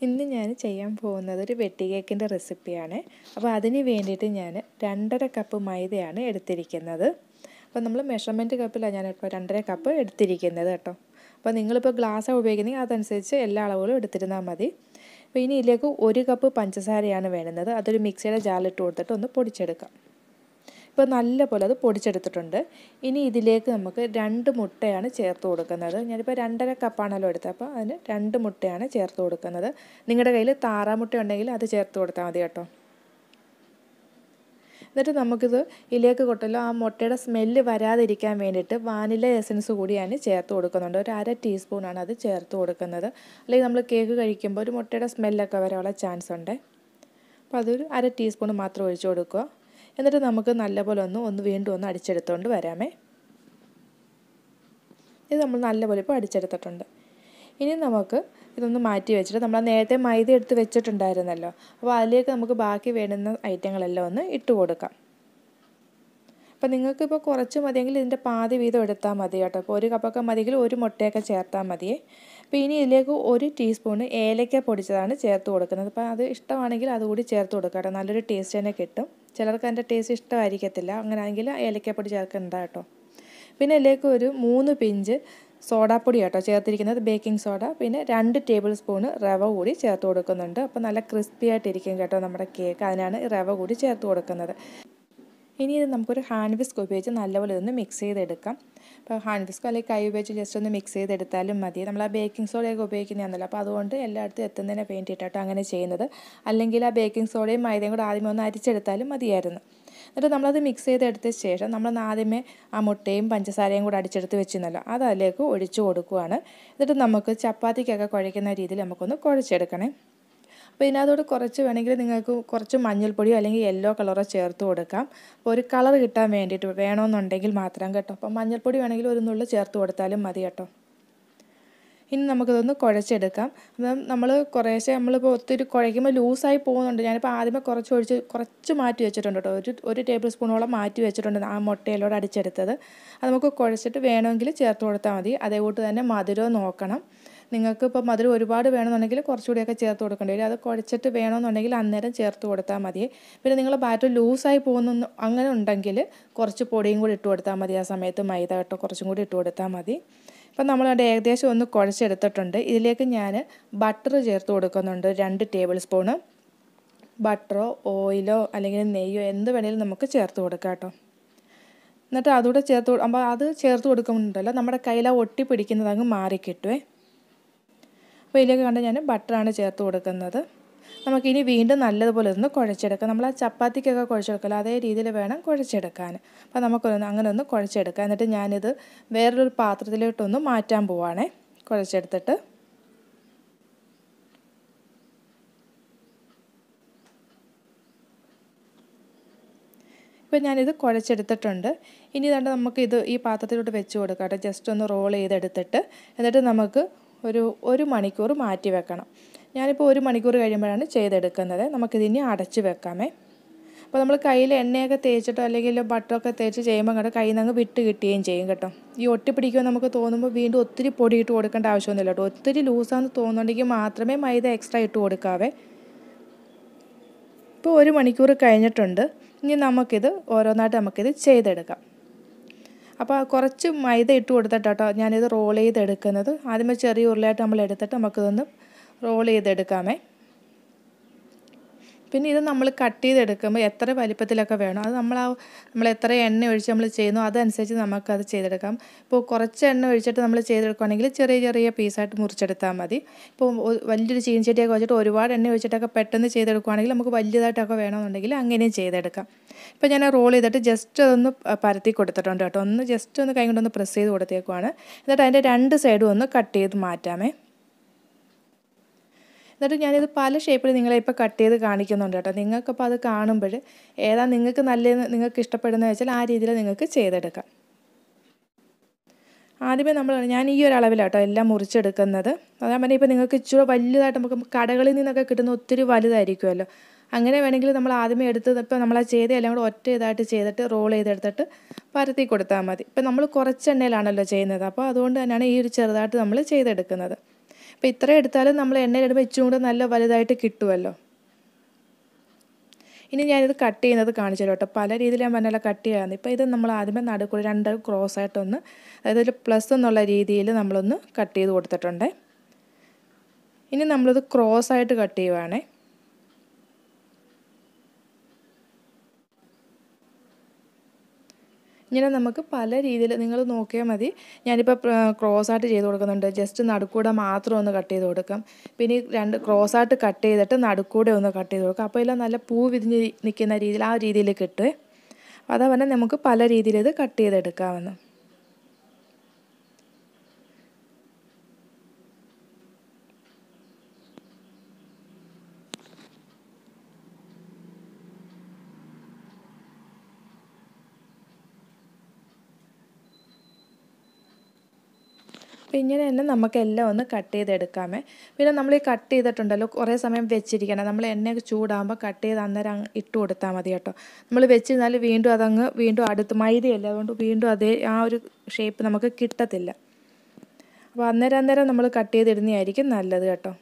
ഇന്ന് ഞാൻ ചെയ്യാൻ പോകുന്നത് ഒരു വെട്ടി കേക്കിൻ്റെ റെസിപ്പിയാണ് അപ്പോൾ അതിന് വേണ്ടിയിട്ട് ഞാൻ രണ്ടര കപ്പ് മൈദയാണ് എടുത്തിരിക്കുന്നത് അപ്പോൾ നമ്മൾ മെഷർമെൻറ്റ് കപ്പിലാണ് ഞാൻ ഇപ്പോൾ രണ്ടര കപ്പ് എടുത്തിരിക്കുന്നത് കേട്ടോ അപ്പോൾ നിങ്ങളിപ്പോൾ ഗ്ലാസ്സാണ് ഉപയോഗിക്കുന്നതെങ്കിൽ അതനുസരിച്ച് എല്ലാ അളവുകളും എടുത്തിരുന്നാൽ മതി അപ്പോൾ ഇനി ഇതിലേക്ക് ഒരു കപ്പ് പഞ്ചസാരയാണ് വേണ്ടുന്നത് അതൊരു മിക്സിയുടെ ജാലിട്ട് കൊടുത്തിട്ട് ഒന്ന് പൊടിച്ചെടുക്കാം ഇപ്പോൾ നല്ല പോലെ അത് പൊടിച്ചെടുത്തിട്ടുണ്ട് ഇനി ഇതിലേക്ക് നമുക്ക് രണ്ട് മുട്ടയാണ് ചേർത്ത് കൊടുക്കുന്നത് ഞാനിപ്പോൾ രണ്ടര കപ്പാണല്ലോ എടുത്തത് അപ്പോൾ അതിന് രണ്ട് മുട്ടയാണ് ചേർത്ത് കൊടുക്കുന്നത് നിങ്ങളുടെ കയ്യിൽ താറാമുട്ട ഉണ്ടെങ്കിൽ അത് ചേർത്ത് കൊടുത്താൽ മതി കേട്ടോ എന്നിട്ട് നമുക്കിത് ഇതിലേക്ക് കൊട്ടല്ലോ ആ മുട്ടയുടെ സ്മെല്ല് വരാതിരിക്കാൻ വേണ്ടിയിട്ട് വാനില എസൻസ് കൂടി ഞാൻ ചേർത്ത് കൊടുക്കുന്നുണ്ട് ഒരു അര ടീസ്പൂണാണ് അത് ചേർത്ത് കൊടുക്കുന്നത് അല്ലെങ്കിൽ നമ്മൾ കേക്ക് കഴിക്കുമ്പോൾ ഒരു മുട്ടയുടെ സ്മെല്ലൊക്കെ വരാനുള്ള ചാൻസ് ഉണ്ട് അപ്പോൾ അതൊരു അര ടീസ്പൂൺ മാത്രം ഒഴിച്ചു കൊടുക്കുക എന്നിട്ട് നമുക്ക് നല്ലപോലെ ഒന്ന് ഒന്ന് വീണ്ടും ഒന്ന് അടിച്ചെടുത്തുകൊണ്ട് വരാമേ ഇത് നമ്മൾ നല്ലപോലെ ഇപ്പോൾ അടിച്ചെടുത്തിട്ടുണ്ട് ഇനി നമുക്ക് ഇതൊന്ന് മാറ്റി വെച്ചിട്ട് നമ്മൾ നേരത്തെ മൈദ എടുത്ത് വെച്ചിട്ടുണ്ടായിരുന്നല്ലോ അപ്പോൾ അതിലേക്ക് നമുക്ക് ബാക്കി വേണ്ടുന്ന ഐറ്റങ്ങളെല്ലാം ഒന്ന് ഇട്ട് കൊടുക്കാം അപ്പോൾ നിങ്ങൾക്ക് ഇപ്പോൾ കുറച്ച് മതിയെങ്കിൽ ഇതിൻ്റെ പാതി വീതം എടുത്താൽ മതി കേട്ടോ അപ്പോൾ ഒരു കപ്പൊക്കെ മതിയെങ്കിൽ ഒരു മുട്ടയൊക്കെ ചേർത്താൽ മതിയേ അപ്പോൾ ഇനി ഇതിലേക്ക് ഒരു ടീസ്പൂണ് ഏലക്ക പൊടിച്ചതാണ് ചേർത്ത് കൊടുക്കുന്നത് അപ്പോൾ അത് ഇഷ്ടമാണെങ്കിൽ അതുകൂടി ചേർത്ത് കൊടുക്കുക കേട്ടോ നല്ലൊരു ടേസ്റ്റ് തന്നെ കിട്ടും ചിലർക്ക് അതിൻ്റെ ടേസ്റ്റ് ഇഷ്ടമായിരിക്കത്തില്ല അങ്ങനെയാണെങ്കിൽ ഏലക്കപ്പൊടി ചേർക്കണ്ട കേട്ടോ പിന്നെ ഇതിലേക്ക് ഒരു മൂന്ന് പിഞ്ച് സോഡാപ്പൊടി കേട്ടോ ചേർത്തിരിക്കുന്നത് ബേക്കിംഗ് സോഡ പിന്നെ രണ്ട് ടേബിൾ സ്പൂണ് റവ കൂടി ചേർത്ത് കൊടുക്കുന്നുണ്ട് അപ്പോൾ നല്ല ക്രിസ്പി ആയിട്ടിരിക്കും കേട്ടോ നമ്മുടെ കേക്ക് അതിനാണ് റവ കൂടി ചേർത്ത് കൊടുക്കുന്നത് ഇനി ഇത് നമുക്കൊരു ഹാൻഡ് വിസ്ക് ഉപയോഗിച്ച് നല്ലപോലെ ഇതൊന്ന് മിക്സ് ചെയ്തെടുക്കാം അപ്പോൾ ഹാൻഡ് വിസ്കോ അല്ലെങ്കിൽ കൈ ഉപയോഗിച്ച് ജസ്റ്റ് ഒന്ന് മിക്സ് ചെയ്തെടുത്താലും മതി നമ്മൾ ആ ബേക്കിംഗ് സോഡയൊക്കെ ഉപയോഗിക്കുന്നതാണല്ലോ അപ്പോൾ അതുകൊണ്ട് എല്ലായിടത്തും എത്തുന്നതിന് വേണ്ടിയിട്ടാട്ടോ അങ്ങനെ ചെയ്യുന്നത് അല്ലെങ്കിൽ ആ ബേക്കിംഗ് സോഡയും മൈദയും കൂടെ ആദ്യമേ ഒന്ന് അരിച്ചെടുത്താലും മതിയായിരുന്നു എന്നിട്ട് നമ്മളത് മിക്സ് ചെയ്തെടുത്ത ശേഷം നമ്മൾ ആദ്യമേ ആ മുട്ടയും പഞ്ചസാരയും കൂടെ അടിച്ചെടുത്ത് വെച്ചിരുന്നല്ലോ അത് അതിലേക്ക് ഒഴിച്ചു കൊടുക്കുകയാണ് എന്നിട്ട് നമുക്ക് ചപ്പാത്തിക്കൊക്കെ കുഴയ്ക്കുന്ന രീതിയിൽ നമുക്കൊന്ന് കുഴച്ചെടുക്കണേ അപ്പോൾ ഇതിനകത്തോട് കുറച്ച് വേണമെങ്കിൽ നിങ്ങൾക്ക് കുറച്ച് മഞ്ഞൾപ്പൊടിയോ അല്ലെങ്കിൽ യെല്ലോ കളറോ ചേർത്ത് കൊടുക്കാം അപ്പോൾ ഒരു കളർ കിട്ടാൻ വേണ്ടിയിട്ട് വേണമെന്നുണ്ടെങ്കിൽ മാത്രം കേട്ടോ അപ്പോൾ മഞ്ഞൾപ്പൊടി വേണമെങ്കിൽ ഒരു നുള്ളു ചേർത്ത് കൊടുത്താലും മതി കേട്ടോ ഇനി നമുക്കിതൊന്ന് കുഴച്ചെടുക്കാം അപ്പം നമ്മൾ കുറേശ്ശെ നമ്മളിപ്പോൾ ഒത്തിരി കുഴയ്ക്കുമ്പോൾ ലൂസായി പോകുന്നുണ്ട് ഞാനിപ്പോൾ ആദ്യമേ കുറച്ച് ഒഴിച്ച് കുറച്ച് മാറ്റി വെച്ചിട്ടുണ്ട് കേട്ടോ ഒരു ഒരു ടേബിൾ സ്പൂണോളം മാറ്റി വെച്ചിട്ടുണ്ട് ആ മുട്ടയിലോട് അടിച്ചെടുത്തത് അത് നമുക്ക് കുഴച്ചിട്ട് വേണമെങ്കിൽ ചേർത്ത് കൊടുത്താൽ മതി അതേകൂട്ട് തന്നെ മധുരവും നോക്കണം നിങ്ങൾക്ക് ഇപ്പോൾ മധുരം ഒരുപാട് വേണമെന്നുണ്ടെങ്കിൽ കുറച്ചുകൂടിയൊക്കെ ചേർത്ത് കൊടുക്കേണ്ടി വരും അത് കുഴച്ചിട്ട് വേണമെന്നുണ്ടെങ്കിൽ അന്നേരം ചേർത്ത് കൊടുത്താൽ മതി പിന്നെ നിങ്ങൾ ബാറ്റർ ലൂസായി പോകുന്ന അങ്ങനെ ഉണ്ടെങ്കിൽ കുറച്ച് പൊടിയും കൂടി ഇട്ട് കൊടുത്താൽ മതി ആ സമയത്ത് മൈദ കേട്ടോ കുറച്ചും കൂടി ഇട്ട് കൊടുത്താൽ മതി അപ്പം നമ്മളവിടെ ഏകദേശം ഒന്ന് കുഴച്ചെടുത്തിട്ടുണ്ട് ഇതിലേക്ക് ഞാൻ ബട്ടർ ചേർത്ത് കൊടുക്കുന്നുണ്ട് രണ്ട് ടേബിൾ സ്പൂണ് ബട്ടറോ ഓയിലോ അല്ലെങ്കിൽ നെയ്യോ എന്ത് വേണേലും നമുക്ക് ചേർത്ത് കൊടുക്കാം കേട്ടോ എന്നിട്ട് അതുകൂടെ ചേർത്ത് അപ്പോൾ അത് ചേർത്ത് കൊടുക്കുന്നുണ്ടല്ലോ നമ്മുടെ കയ്യിൽ ആ ഒട്ടി പിടിക്കുന്നത് അങ്ങ് മാറിക്കിട്ടുവേ അപ്പോൾ ഇതിലേക്ക് കണ്ട് ഞാൻ ബട്ടറാണ് ചേർത്ത് കൊടുക്കുന്നത് നമുക്കിനി വീണ്ടും നല്ലതുപോലെ ഒന്ന് കുഴച്ചെടുക്കാം നമ്മൾ ആ ചപ്പാത്തിക്കൊക്കെ കുഴച്ചെടുക്കല്ലോ അതേ രീതിയിൽ വേണം കുഴച്ചെടുക്കാൻ അപ്പോൾ നമുക്കൊന്ന് അങ്ങനെ ഒന്ന് കുഴച്ചെടുക്കാം എന്നിട്ട് ഞാനിത് വേറൊരു പാത്രത്തിലോട്ടൊന്ന് മാറ്റാൻ പോവാണേ കുഴച്ചെടുത്തിട്ട് ഇപ്പോൾ ഞാനിത് കുഴച്ചെടുത്തിട്ടുണ്ട് ഇനി തന്നെ നമുക്ക് ഇത് ഈ പാത്രത്തിലോട്ട് വെച്ച് കൊടുക്കാം കേട്ടോ ജസ്റ്റ് ഒന്ന് റോൾ ചെയ്തെടുത്തിട്ട് എന്നിട്ട് നമുക്ക് ഒരു ഒരു മണിക്കൂർ മാറ്റി വെക്കണം ഞാനിപ്പോൾ ഒരു മണിക്കൂർ കഴിയുമ്പോഴാണ് ചെയ്തെടുക്കുന്നത് നമുക്കിതിനി അടച്ച് വെക്കാമേ അപ്പോൾ നമ്മൾ കയ്യിൽ എണ്ണയൊക്കെ തേച്ചിട്ടോ അല്ലെങ്കിൽ ബട്ടറൊക്കെ തേച്ച് ചെയ്യുമ്പോൾ കേട്ടോ കയ്യിൽ നിന്ന് വിട്ട് കിട്ടുകയും ചെയ്യും കേട്ടോ ഈ ഒട്ടിപ്പിടിക്കുമ്പോൾ നമുക്ക് തോന്നുമ്പോൾ വീണ്ടും ഒത്തിരി പൊടി ഇട്ട് കൊടുക്കേണ്ട ആവശ്യമൊന്നുമില്ല കേട്ടോ ഒത്തിരി ലൂസാന്ന് തോന്നുന്നുണ്ടെങ്കിൽ മാത്രമേ മൈദ എക്സ്ട്രാ ഇട്ട് കൊടുക്കാവേ ഇപ്പോൾ ഒരു മണിക്കൂർ കഴിഞ്ഞിട്ടുണ്ട് ഇനി നമുക്കിത് ഓരോന്നായിട്ട് നമുക്കിത് ചെയ്തെടുക്കാം അപ്പോൾ കുറച്ച് മൈദ ഇട്ട് കൊടുത്തിട്ടോ ഞാനിത് റോൾ ചെയ്തെടുക്കുന്നത് ആദ്യമേ ചെറിയ ഉരുളയായിട്ട് നമ്മൾ എടുത്തിട്ട് നമുക്കിതൊന്ന് റോൾ ചെയ്തെടുക്കാമേ പിന്നെ ഇത് നമ്മൾ കട്ട് ചെയ്തെടുക്കുമ്പോൾ എത്ര വലിപ്പത്തിലൊക്കെ വേണം അത് നമ്മൾ ആ നമ്മൾ എത്ര എണ്ണ ഒഴിച്ച് നമ്മൾ ചെയ്യുന്നു അതനുസരിച്ച് നമുക്കത് ചെയ്തെടുക്കാം ഇപ്പോൾ കുറച്ച് എണ്ണ ഒഴിച്ചിട്ട് നമ്മൾ ചെയ്തെടുക്കുകയാണെങ്കിൽ ചെറിയ ചെറിയ പീസായിട്ട് മുറിച്ചെടുത്താൽ മതി ഇപ്പോൾ വലിയൊരു ചീൻചട്ടിയൊക്കെ വെച്ചിട്ട് ഒരുപാട് എണ്ണ ഒഴിച്ചിട്ടൊക്കെ പെട്ടെന്ന് ചെയ്തെടുക്കുകയാണെങ്കിൽ നമുക്ക് വലിയതായിട്ടൊക്കെ വേണമെന്നുണ്ടെങ്കിൽ അങ്ങനെയും ചെയ്തെടുക്കാം ഇപ്പോൾ ഞാൻ റോൾ ചെയ്തിട്ട് ജസ്റ്റ് അതൊന്ന് പരത്തി കൊടുത്തിട്ടുണ്ട് കേട്ടോ ഒന്ന് ജസ്റ്റ് ഒന്ന് കൈ കൊണ്ടൊന്ന് പ്രസ് ചെയ്ത് കൊടുത്തേക്കുവാണ് എന്നിട്ട് അതിൻ്റെ രണ്ട് സൈഡും ഒന്ന് കട്ട് ചെയ്ത് മാറ്റാമേ എന്നിട്ട് ഞാനിത് പല ഷേപ്പിൽ നിങ്ങളെ ഇപ്പോൾ കട്ട് ചെയ്ത് കാണിക്കുന്നുണ്ട് കേട്ടോ നിങ്ങൾക്കപ്പോൾ അത് കാണുമ്പോൾ ഏതാ നിങ്ങൾക്ക് നല്ലതെന്ന് നിങ്ങൾക്ക് ഇഷ്ടപ്പെടുന്നത് വെച്ചാൽ ആ രീതിയിൽ നിങ്ങൾക്ക് ചെയ്തെടുക്കാം ആദ്യമേ നമ്മൾ ഞാൻ ഈ ഒരു അളവിലാട്ടോ എല്ലാം മുറിച്ചെടുക്കുന്നത് അതാ പറഞ്ഞാൽ ഇപ്പോൾ നിങ്ങൾക്ക് ഇച്ചിരി വലുതായിട്ട് നമുക്ക് കടകളിൽ നിന്നൊക്കെ കിട്ടുന്ന ഒത്തിരി വലുതായിരിക്കുമല്ലോ അങ്ങനെ വേണമെങ്കിൽ നമ്മൾ ആദ്യമേ എടുത്ത് ഇപ്പോൾ നമ്മൾ ആ ചെയ്ത എല്ലാം കൂടെ ഒറ്റ ഇതായിട്ട് ചെയ്തിട്ട് റോൾ ചെയ്തെടുത്തിട്ട് പരത്തി കൊടുത്താൽ മതി ഇപ്പം നമ്മൾ കുറച്ച് എണ്ണയിലാണല്ലോ ചെയ്യുന്നത് അപ്പോൾ അതുകൊണ്ട് തന്നെയാണ് ഈ ഒരു ചെറുതായിട്ട് നമ്മൾ ചെയ്തെടുക്കുന്നത് അപ്പോൾ ഇത്രയും എടുത്താലും നമ്മൾ എണ്ണയിലിടുമ്പോൾ ഇച്ചിരി കൂടെ നല്ല വലുതായിട്ട് കിട്ടുമല്ലോ ഇനി ഞാനിത് കട്ട് ചെയ്യുന്നത് കാണിച്ചു കേട്ടോ പല രീതിയിൽ ഞാൻ പറഞ്ഞാൽ കട്ട് ചെയ്യാമെന്ന് ഇപ്പോൾ ഇത് നമ്മൾ ആദ്യമേ നടുക്കൂടെ രണ്ട് ക്രോസ് ആയിട്ടൊന്ന് അതായത് ഒരു പ്ലസ് എന്നുള്ള രീതിയിൽ നമ്മളൊന്ന് കട്ട് ചെയ്ത് കൊടുത്തിട്ടുണ്ട് ഇനി നമ്മളിത് ക്രോസ് ആയിട്ട് കട്ട് ചെയ്യുവാണേ ഇങ്ങനെ നമുക്ക് പല രീതിയിൽ നിങ്ങൾ നോക്കിയാൽ മതി ഞാനിപ്പോൾ ക്രോസ് ആയിട്ട് ചെയ്ത് കൊടുക്കുന്നുണ്ട് ജസ്റ്റ് നടുക്കൂടെ മാത്രം ഒന്ന് കട്ട് ചെയ്ത് കൊടുക്കാം പിന്നെ ഈ രണ്ട് ക്രോസ് ആയിട്ട് കട്ട് ചെയ്തിട്ട് നടുക്കൂടെ ഒന്ന് കട്ട് ചെയ്ത് കൊടുക്കാം അപ്പോൾ എല്ലാം നല്ല പൂ വിരിഞ്ഞ് നിൽക്കുന്ന രീതിയിൽ ആ രീതിയിൽ കിട്ടുമേ അതാ പറഞ്ഞാൽ നമുക്ക് പല രീതിയിൽ ഇത് കട്ട് ചെയ്തെടുക്കാമെന്ന് അപ്പോൾ ഇങ്ങനെ തന്നെ നമുക്കെല്ലാം ഒന്ന് കട്ട് ചെയ്തെടുക്കാമേ പിന്നെ നമ്മൾ ഈ കട്ട് ചെയ്തിട്ടുണ്ടല്ലോ കുറേ സമയം വെച്ചിരിക്കണം നമ്മൾ എണ്ണയൊക്കെ ചൂടാകുമ്പോൾ കട്ട് ചെയ്ത് അന്നേരം അങ്ങ് ഇട്ട് കൊടുത്താൽ മതി കേട്ടോ നമ്മൾ വെച്ചിരുന്നാൽ വീണ്ടും അതങ്ങ് വീണ്ടും അടുത്ത് മൈദയല്ലേ അതുകൊണ്ട് വീണ്ടും അതേ ആ ഒരു ഷേപ്പ് നമുക്ക് കിട്ടത്തില്ല അപ്പോൾ അന്നേരം അന്നേരം നമ്മൾ കട്ട് ചെയ്തിടുന്നതായിരിക്കും നല്ലത് കേട്ടോ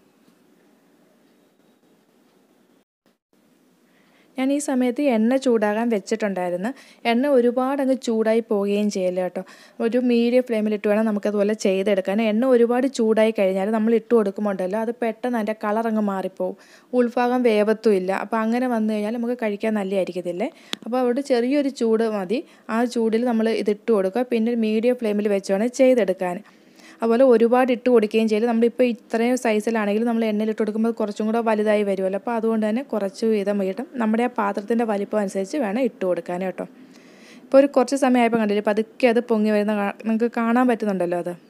ഞാൻ ഈ സമയത്ത് എണ്ണ ചൂടാകാൻ വെച്ചിട്ടുണ്ടായിരുന്നു എണ്ണ ഒരുപാട് അങ്ങ് ചൂടായി പോവുകയും ചെയ്യില്ല കേട്ടോ ഒരു മീഡിയം ഫ്ലെയിമിലിട്ട് വേണം നമുക്കതുപോലെ ചെയ്തെടുക്കാൻ എണ്ണ ഒരുപാട് ചൂടായി കഴിഞ്ഞാൽ നമ്മൾ ഇട്ട് കൊടുക്കുമ്പോണ്ടല്ലോ അത് പെട്ടെന്ന് അതിൻ്റെ കളർ അങ്ങ് മാറിപ്പോവും ഉൾഭാഗം വേവത്തും ഇല്ല അപ്പോൾ അങ്ങനെ വന്നു കഴിഞ്ഞാൽ നമുക്ക് കഴിക്കാൻ നല്ലതായിരിക്കത്തില്ലേ അപ്പോൾ അവിടെ ചെറിയൊരു ചൂട് മതി ആ ചൂടിൽ നമ്മൾ ഇതിട്ട് കൊടുക്കുക പിന്നെ മീഡിയം ഫ്ലെയിമിൽ വെച്ച് വേണം ചെയ്തെടുക്കാൻ അതുപോലെ ഒരുപാട് ഇട്ട് കൊടുക്കുകയും ചെയ്യില്ല നമ്മളിപ്പോൾ ഇത്രയും സൈസിലാണെങ്കിൽ നമ്മൾ എണ്ണയിൽ ഇട്ട് കൊടുക്കുമ്പോൾ കുറച്ചും കൂടെ വലുതായി വരുമല്ലോ അപ്പോൾ അതുകൊണ്ട് തന്നെ കുറച്ച് വീതം വീട്ടും നമ്മുടെ ആ പാത്രത്തിൻ്റെ വലിപ്പം അനുസരിച്ച് വേണം ഇട്ട് കൊടുക്കാൻ കേട്ടോ ഇപ്പോൾ ഒരു കുറച്ച് സമയമായപ്പോൾ കണ്ടില്ലേ പതുക്കെ അത് പൊങ്ങി വരുന്ന നിങ്ങൾക്ക് കാണാൻ പറ്റുന്നുണ്ടല്ലോ അത്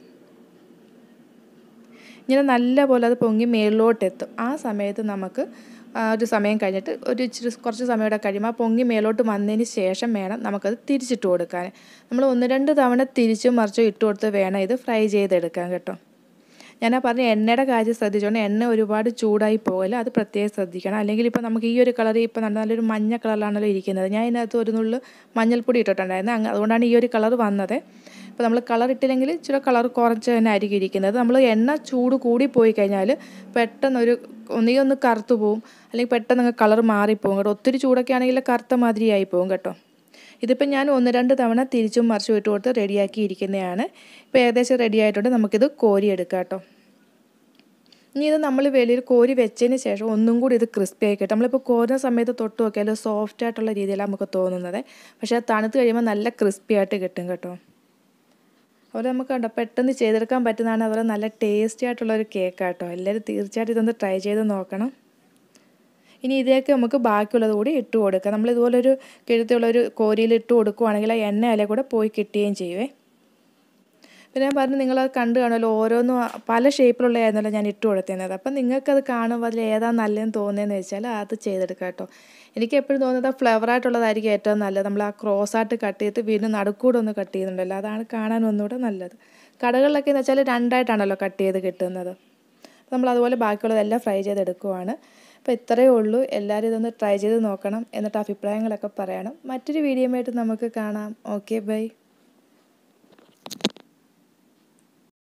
ഇങ്ങനെ നല്ല പോലെ അത് പൊങ്ങി മേളിലോട്ടെത്തും ആ സമയത്ത് നമുക്ക് ഒരു സമയം കഴിഞ്ഞിട്ട് ഒരു ഇച്ചിരി കുറച്ച് സമയം കൂടെ കഴിയുമ്പോൾ ആ പൊങ്ങി മേലോട്ട് വന്നതിന് ശേഷം വേണം നമുക്കത് തിരിച്ചിട്ട് കൊടുക്കാൻ നമ്മൾ ഒന്ന് രണ്ട് തവണ തിരിച്ചും മറിച്ചും ഇട്ട് കൊടുത്ത് വേണം ഇത് ഫ്രൈ ചെയ്തെടുക്കാൻ കേട്ടോ ഞാൻ ആ പറഞ്ഞ എണ്ണയുടെ കാര്യം ശ്രദ്ധിച്ചുകൊണ്ട് എണ്ണ ഒരുപാട് ചൂടായി പോകില്ല അത് പ്രത്യേകം ശ്രദ്ധിക്കണം അല്ലെങ്കിൽ ഇപ്പോൾ നമുക്ക് ഈ ഒരു കളർ ഇപ്പോൾ നല്ലൊരു മഞ്ഞ കളറിലാണല്ലോ ഇരിക്കുന്നത് ഞാൻ ഇതിനകത്ത് ഒരു നുള്ളു മഞ്ഞൾപ്പൊടി ഇട്ടിട്ടുണ്ടായിരുന്നു അങ്ങ് അതുകൊണ്ടാണ് ഈ ഒരു കളർ വന്നത് ഇപ്പോൾ നമ്മൾ കളർ ഇട്ടില്ലെങ്കിൽ ഇച്ചിരി കളർ കുറച്ച് തന്നെ ആയിരിക്കും ഇരിക്കുന്നത് നമ്മൾ എണ്ണ ചൂട് കൂടി പോയി കഴിഞ്ഞാൽ പെട്ടെന്നൊരു ഒന്നുകിൽ ഒന്ന് കറുത്തു പോവും അല്ലെങ്കിൽ പെട്ടെന്ന് അങ്ങ് കളർ മാറിപ്പോകും കേട്ടോ ഒത്തിരി ചൂടൊക്കെ ആണെങ്കിൽ കറുത്ത മാതിരിയായി പോകും കേട്ടോ ഇതിപ്പോൾ ഞാൻ ഒന്ന് രണ്ട് തവണ തിരിച്ചും മറിച്ചും ഇട്ട് കൊടുത്ത് റെഡിയാക്കി ഇരിക്കുന്നതാണ് ഇപ്പോൾ ഏകദേശം റെഡി ആയിട്ടുണ്ട് നമുക്കിത് കോരിയെടുക്കാം കേട്ടോ ഇനി ഇത് നമ്മൾ വെളിയിൽ കോരി വെച്ചതിന് ശേഷം ഒന്നും കൂടി ഇത് ക്രിസ്പി ആയി കിട്ടും നമ്മളിപ്പോൾ കോരുന്ന സമയത്ത് തൊട്ട് നോക്കിയാൽ സോഫ്റ്റ് ആയിട്ടുള്ള രീതിയിലാണ് നമുക്ക് തോന്നുന്നത് പക്ഷേ അത് തണുത്ത് കഴിയുമ്പോൾ നല്ല ക്രിസ്പി ആയിട്ട് കിട്ടും കേട്ടോ അതുപോലെ നമുക്ക് കണ്ടോ പെട്ടെന്ന് ചെയ്തെടുക്കാൻ പറ്റുന്നതാണ് അതുപോലെ നല്ല ടേസ്റ്റി ആയിട്ടുള്ള ഒരു കേക്ക് കേട്ടോ എല്ലാവരും തീർച്ചയായിട്ടും ഇതൊന്ന് ട്രൈ ചെയ്ത് നോക്കണം ഇനി ഇതിലേക്ക് നമുക്ക് ബാക്കിയുള്ളത് കൂടി ഇട്ട് കൊടുക്കാം നമ്മൾ ഇതുപോലൊരു കിഴുത്തുള്ളൊരു കോരിയിൽ ഇട്ട് കൊടുക്കുവാണെങ്കിൽ ആ എണ്ണ അതിലെ കൂടെ പോയി കിട്ടുകയും ചെയ്യുവേ പിന്നെ ഞാൻ പറഞ്ഞു നിങ്ങളത് കണ്ടു കാണുമല്ലോ ഓരോന്നും പല ഷേപ്പിലുള്ളതായിരുന്നല്ലോ ഞാൻ ഇട്ട് കൊടുത്തിരുന്നത് അപ്പം നിങ്ങൾക്കത് കാണുമ്പോൾ അതിൽ ഏതാ നല്ലതെന്ന് തോന്നുന്നതെന്ന് വെച്ചാൽ അത് ചെയ്തെടുക്കാം കേട്ടോ എനിക്ക് എപ്പോഴും തോന്നുന്നത് ഫ്ലവർ ആയിട്ടുള്ളതായിരിക്കും ഏറ്റവും നല്ലത് നമ്മൾ ആ ക്രോസ് ആയിട്ട് കട്ട് ചെയ്തിട്ട് വീണ്ടും നടുക്കൂടെ ഒന്ന് കട്ട് ചെയ്യുന്നുണ്ടല്ലോ അതാണ് കാണാൻ ഒന്നുകൂടെ നല്ലത് കടകളിലൊക്കെ എന്ന് വെച്ചാൽ രണ്ടായിട്ടാണല്ലോ കട്ട് ചെയ്ത് കിട്ടുന്നത് നമ്മൾ അതുപോലെ ബാക്കിയുള്ളതെല്ലാം ഫ്രൈ ചെയ്തെടുക്കുവാണ് അപ്പോൾ ഇത്രയേ ഉള്ളൂ എല്ലാവരും ഇതൊന്ന് ട്രൈ ചെയ്ത് നോക്കണം എന്നിട്ട് അഭിപ്രായങ്ങളൊക്കെ പറയണം മറ്റൊരു വീഡിയോയുമായിട്ട് നമുക്ക് കാണാം ഓക്കെ ബൈ